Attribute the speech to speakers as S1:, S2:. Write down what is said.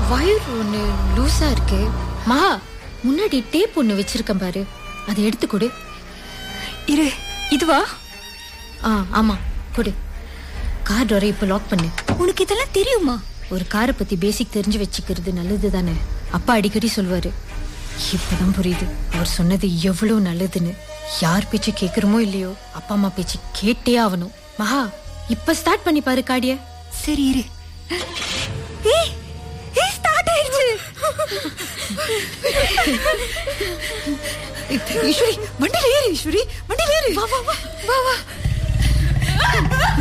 S1: வயிறு ஒண்ணு லூசா இருக்கு மகா முன்னாடி டேப் ஒண்ணு வச்சிருக்கேன் பாரு அதை எடுத்து கொடு
S2: இரு இதுவா
S1: ஆ ஆமா கொடு கார் டோரை இப்ப லாக் பண்ணு
S2: உனக்கு இதெல்லாம் தெரியுமா
S1: ஒரு காரை பத்தி பேசிக் தெரிஞ்சு வச்சுக்கிறது நல்லது தானே அப்பா அடிக்கடி சொல்வாரு இப்பதான் புரியுது அவர் சொன்னது எவ்வளவு நல்லதுன்னு யார் பேச்சு கேக்குறோமோ இல்லையோ அப்பா அம்மா பேச்சு கேட்டே ஆகணும் மகா இப்ப ஸ்டார்ட் பண்ணி பாரு காடிய
S2: சரி இரு ஏய் ஏய் ஸ்டார்ட் ஆயிடுச்சு ஈஸ்வரி வண்டியில ஏறு ஈஸ்வரி வண்டியில ஏறு வா வா வா வா வா